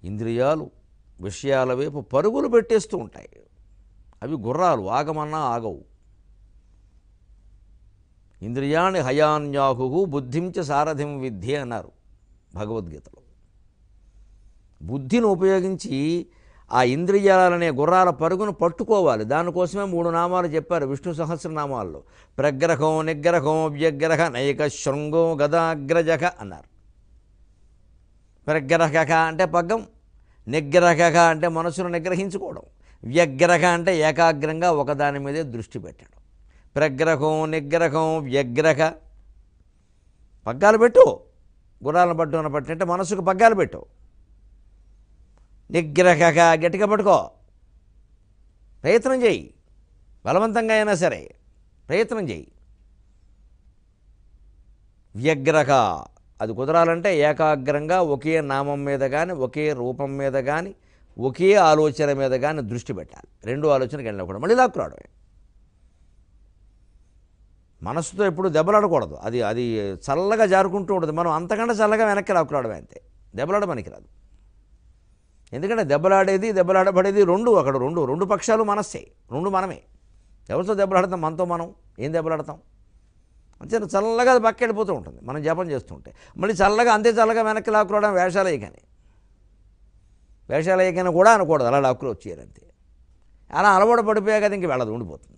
ఇంద్రియాలు విషయాల వైపు పరుగులు పెట్టేస్తూ ఉంటాయి అవి గుర్రాలు ఆగమన్నా ఆగవు ఇంద్రియాణి హయాన్యాహు బుద్ధించ సారథిం విద్య అన్నారు భగవద్గీతలో బుద్ధిని ఉపయోగించి ఆ ఇంద్రియాలనే గుర్రాల పరుగును పట్టుకోవాలి దానికోసమే మూడు నామాలు చెప్పారు విష్ణు సహస్రనామాల్లో ప్రగ్రహం నిగ్రహం వ్యగ్రహ నైక శృంగో గదాగ్రజక అన్నారు ప్రగ్రహక అంటే పగ్గం నిగ్రహక అంటే మనసును నిగ్రహించుకోవడం వ్యగ్రహ అంటే ఏకాగ్రంగా ఒకదాని మీదే దృష్టి పెట్టడం ప్రగ్రహం నిగ్రహం వ్యగ్రహ పగ్గాలు పెట్టు గుర్రాలను పట్టుకున్న పట్టినట్టే మనసుకు పగ్గాలు పెట్టు నిగ్రహక గట్టిగా పట్టుకో ప్రయత్నం చేయి బలవంతంగా అయినా సరే ప్రయత్నం చేయి వ్యగ్రహ అది కుదరాలంటే ఏకాగ్రంగా ఒకే నామం మీద కానీ ఒకే రూపం మీద కానీ ఒకే ఆలోచన మీద కానీ దృష్టి పెట్టాలి రెండు ఆలోచనకి వెళ్ళకూడదు మళ్ళీ లాక్కురావడమే మనసుతో ఎప్పుడు దెబ్బలాడకూడదు అది అది చల్లగా జారుకుంటూ ఉంటుంది మనం అంతకంటే చల్లగా వెనక్కి లాక్కురావడమే అంతే దెబ్బలాడ పనికిరాదు ఎందుకంటే దెబ్బలాడేది దెబ్బలాడబడేది రెండు అక్కడ రెండు రెండు పక్షాలు మనస్సే రెండు మనమే ఎవరితో దెబ్బలాడతాం మనతో మనం ఏం దెబ్బలాడతాం అంతే చల్లగా అది పక్క వెళ్ళిపోతూ ఉంటుంది మనం జపం చేస్తుంటే మళ్ళీ చల్లగా అంతే చల్లగా వెనక్కి లాక్కురావడం వేషాలయ్యకని వేషాలయ్యకని కూడా అనకూడదు అలా లాక్కులు వచ్చేయాలి అంతే అలా అలవాటు పడిపోయాక అది ఇంక వెళ్ళదు ఉండిపోతుంది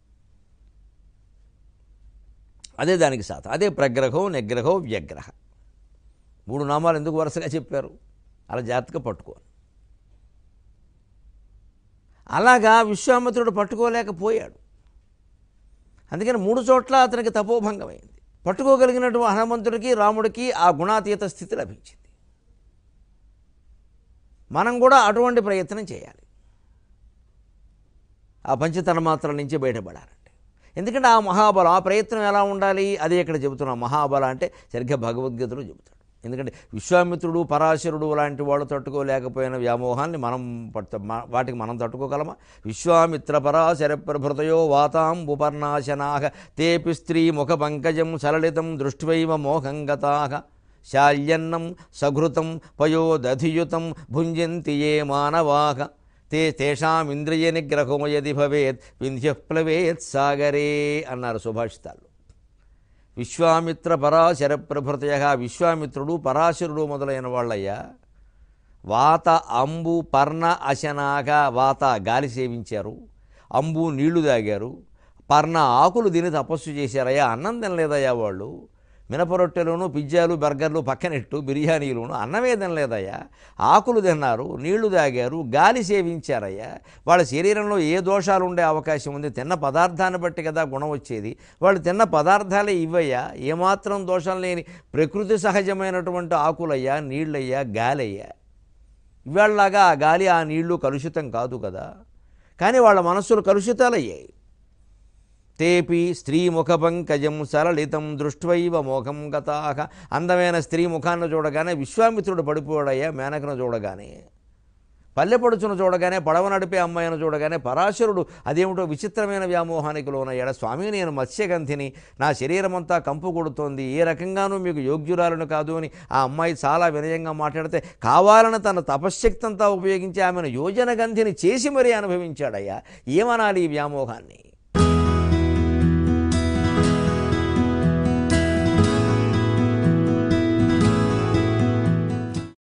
అదే దానికి శాతం అదే ప్రగ్రహం నిగ్రహం వ్యగ్రహ మూడు నామాలు ఎందుకు వరుసగా చెప్పారు అలా జాగ్రత్తగా పట్టుకోవాలి అలాగా విశ్వామిత్రుడు పట్టుకోలేకపోయాడు అందుకని మూడు చోట్ల అతనికి తపోభంగమైంది పట్టుకోగలిగినటువంటి హనుమంతుడికి రాముడికి ఆ గుణాతీత స్థితి లభించింది మనం కూడా అటువంటి ప్రయత్నం చేయాలి ఆ పంచతన్మాత్రల నుంచి బయటపడాలంటే ఎందుకంటే ఆ మహాబలం ఆ ప్రయత్నం ఎలా ఉండాలి అదే ఇక్కడ చెబుతున్నాం మహాబల అంటే సరిగ్గా భగవద్గీతలో చెబుతాడు ఎందుకంటే విశ్వామిత్రుడు పరాశరుడు లాంటి వాళ్ళు తట్టుకోలేకపోయిన వ్యామోహాన్ని మనం పట్టు మ- వాటికి మనం తట్టుకోగలమా విశ్వామిత్ర పరాశర ప్రభృతయో వాతాం ఉపర్ణాశనాహ తేపి స్త్రీ ముఖ పంకజం సలలితం దృష్ట్వైవ మోహం గతాహ శాల్యన్నం సఘృతం పయోదధియుతం భుంజంతి ఏ మానవాహ తే తేషామింద్రియ నిగ్రహము యది భవేత్ వింధ్య ప్లవేత్ సాగరే అన్నారు సుభాషితాలు విశ్వామిత్ర పరాశర ప్రభృతయ విశ్వామిత్రుడు పరాశరుడు మొదలైన వాళ్ళయ్యా వాత అంబు పర్ణ అశనాగ వాత గాలి సేవించారు అంబు నీళ్లు తాగారు పర్ణ ఆకులు తిని తపస్సు చేశారయ్యా అన్నం తినలేదయ్యా వాళ్ళు మినప రొట్టెలును పిజ్జాలు బర్గర్లు పక్కనెట్టు బిర్యానీలును అన్నమే తినలేదయ్యా ఆకులు తిన్నారు నీళ్లు తాగారు గాలి సేవించారయ్యా వాళ్ళ శరీరంలో ఏ దోషాలు ఉండే అవకాశం ఉంది తిన్న పదార్థాన్ని బట్టి కదా గుణం వచ్చేది వాళ్ళు తిన్న పదార్థాలే ఇవయ్యా ఏమాత్రం దోషం లేని ప్రకృతి సహజమైనటువంటి ఆకులయ్యా నీళ్ళయ్యా గాలయ్యా ఇవాళలాగా ఆ గాలి ఆ నీళ్లు కలుషితం కాదు కదా కానీ వాళ్ళ మనస్సులు కలుషితాలయ్యాయి తేపి స్త్రీ ముఖ పంకజం సరళితం దృష్ట్వైవ మోహం గతాహ అందమైన స్త్రీ ముఖాన్ని చూడగానే విశ్వామిత్రుడు పడిపోయాడయ్యా మేనకను చూడగానే పల్లెపడుచును చూడగానే పడవ నడిపే అమ్మాయిని చూడగానే పరాశరుడు అదేమిటో విచిత్రమైన వ్యామోహానికి లోనయ్యాడు స్వామి నేను మత్స్యగంధిని నా శరీరం అంతా కంపు కొడుతోంది ఏ రకంగానూ మీకు యోగ్యురాలను కాదు అని ఆ అమ్మాయి చాలా వినయంగా మాట్లాడితే కావాలని తన తపశ్శక్తి అంతా ఉపయోగించి ఆమెను యోజన గంధిని చేసి మరీ అనుభవించాడయ్యా ఏమనాలి ఈ వ్యామోహాన్ని